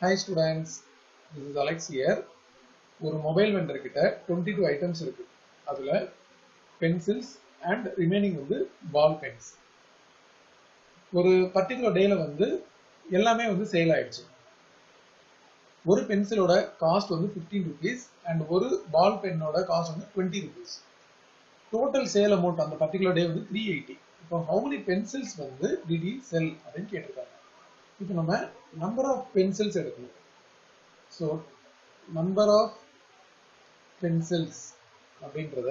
hi students this is Alex here ஒரு mobile vendor கிட்ட twenty two items இருக்கு அதுல பென்சில்ஸ் அண்ட் ரிமைனிங் வந்து பால் பென்ஸ் ஒரு பர்டிகுலர் டேல வந்து எல்லாமே வந்து சேல் ஆயிடுச்சு ஒரு பென்சிலோட காஸ்ட் வந்து ஃபிஃப்டீன் ருபீஸ் அண்ட் ஒரு பால் பென்னோட காஸ்ட் வந்து twenty rupees total sale amount அந்த பர்டிகுலர் டே வந்து த்ரீ எயிட்டி இப்போ ஹவு மெனி பென்சில்ஸ் வந்து டிடி செல் அப்படின்னு கேட்டிருக்காங்க இப்போ நம்ம நம்பர் ஆஃப் பென்சில்ஸ் எடுக்கணும் ஸோ நம்பர் ஆஃப் பென்சில்ஸ் அப்படின்றத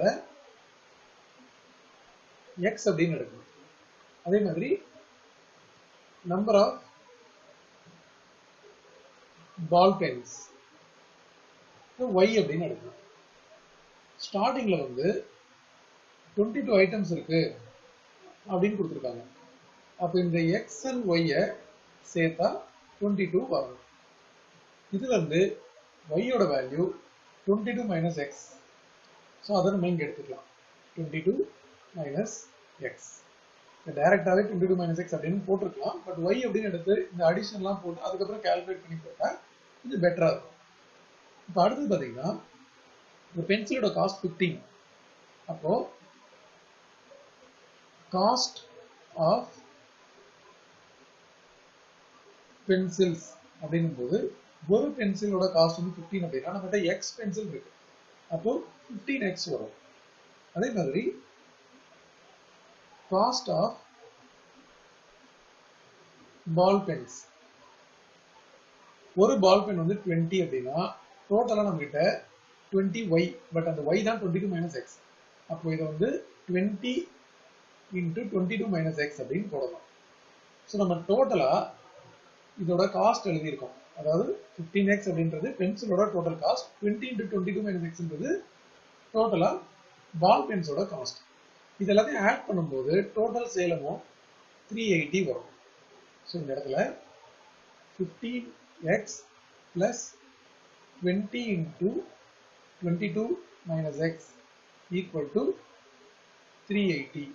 எக்ஸ் அப்படின்னு எடுக்கணும் அதே மாதிரி number of ball pens Y அப்படின்னு எடுக்கணும் ஸ்டார்டிங்ல வந்து டுவெண்ட்டி டூ ஐட்டம்ஸ் இருக்கு அப்படின்னு கொடுத்துருக்காங்க அப்போ இந்த எக்ஸ் அண்ட் ஒய்யை சேர்த்தா டுவெண்ட்டி டூ வரும் இதுல இருந்து ஒய்யோட value twenty two minus X so அதை நம்ம இங்கே எடுத்துக்கலாம் டுவெண்ட்டி டூ மைனஸ் எக்ஸ் டைரக்டாகவே டுவெண்ட்டி டூ மைனஸ் எக்ஸ் அப்படின்னு போட்டிருக்கலாம் பட் ஒய் அப்படின்னு எடுத்து இந்த அடிஷன்லாம் போட்டு அதுக்கப்புறம் கால்குலேட் பண்ணி போட்டால் இது பெட்டராக இருக்கும் இப்போ அடுத்தது பார்த்தீங்கன்னா இந்த பென்சிலோட காஸ்ட் ஃபிஃப்டீன் அப்போ காஸ்ட் ஆஃப் பென்சில்ஸ் அப்படின்னும் போது ஒரு பென்சிலோட காஸ்ட் வந்து ஃபிஃப்டீன் அப்படின்னா நம்மகிட்ட எக்ஸ் பென்சில் இருக்கு அப்போ ஃபிஃப்டீன் எக்ஸ் வரும் அதே மாதிரி காஸ்ட் ஆஃப் பால் பென்ஸ் ஒரு பால் பென் வந்து டுவெண்ட்டி அப்படின்னா டோட்டலாக நம்மகிட்ட டுவெண்ட்டி ஒய் பட் அந்த ஒய் தான் டுவெண்ட்டி டூ மைனஸ் எக்ஸ் அப்போ இதை வந்து twenty into twenty two minus X அப்படின்னு போடலாம் ஸோ நம்ம டோட்டலாக இதோட காஸ்ட் எழுதியிருக்கோம் அதாவது ஃபிஃப்டீன் எக்ஸ் அப்படின்றது பென்சிலோட total cost twenty into twenty two minus எக்ஸ்ன்றது டோட்டலாக பால் பென்ஸோட காஸ்ட் இது எல்லாத்தையும் ஆட் பண்ணும்போது டோட்டல் சேலமும் த்ரீ எயிட்டி வரும் ஸோ இந்த இடத்துல fifteen X plus twenty into twenty two minus X equal to three eighty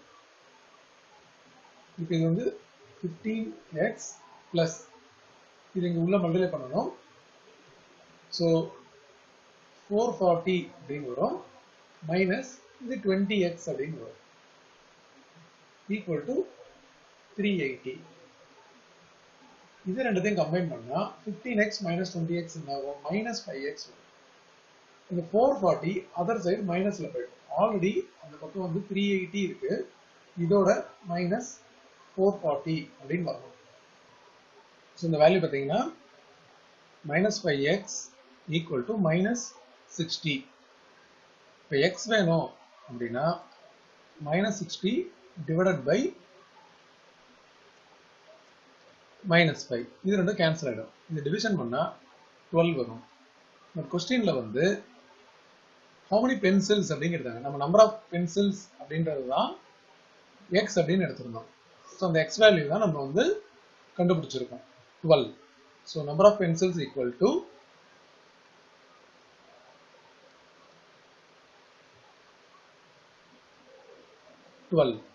இப்போ இது வந்து ஃபிஃப்டீன் எக்ஸ் ப்ளஸ் இது இங்கே உள்ள மல்டிப்ளை பண்ணணும் ஸோ ஃபோர் ஃபார்ட்டி அப்படின்னு வரும் மைனஸ் இது டுவெண்ட்டி எக்ஸ் அப்படின்னு வரும் ஈக்குவல் டு த்ரீ எயிட்டி இது ரெண்டுத்தையும் கம்பைன் பண்ணால் fifteen X minus twenty X என்ன ஆகும் மைனஸ் ஃபைவ் எக்ஸ் வரும் இந்த ஃபோர் ஃபார்ட்டி அதர் சைடு மைனஸில் போயிடும் ஆல்ரெடி அந்த பக்கம் வந்து த்ரீ எயிட்டி இருக்கு இதோட மைனஸ் ஃபோர் ஃபார்ட்டி அப்படின்னு வரணும் ஸோ இந்த வேல்யூ பார்த்தீங்கன்னா minus five X equal to minus sixty இப்போ எக்ஸ் வேணும் அப்படின்னா minus sixty divided by minus five இது ரெண்டும் கேன்சல் ஆகிடும் இது டிவிஷன் பண்ணால் டுவெல் வரும் பட் கொஸ்டினில் வந்து ஹவு மெனி பென்சில்ஸ் அப்படின்னு எடுத்தாங்க நம்ம நம்பர் ஆஃப் பென்சில்ஸ் அப்படின்றது தான் எக்ஸ் அப்படின்னு எடுத்திருந்தோம் ஸோ அந்த எக்ஸ் வேல்யூ தான் நம்ம வந்து கண்டுபிடிச்சிருக்கோம் twelve so number of pencils equal to twelve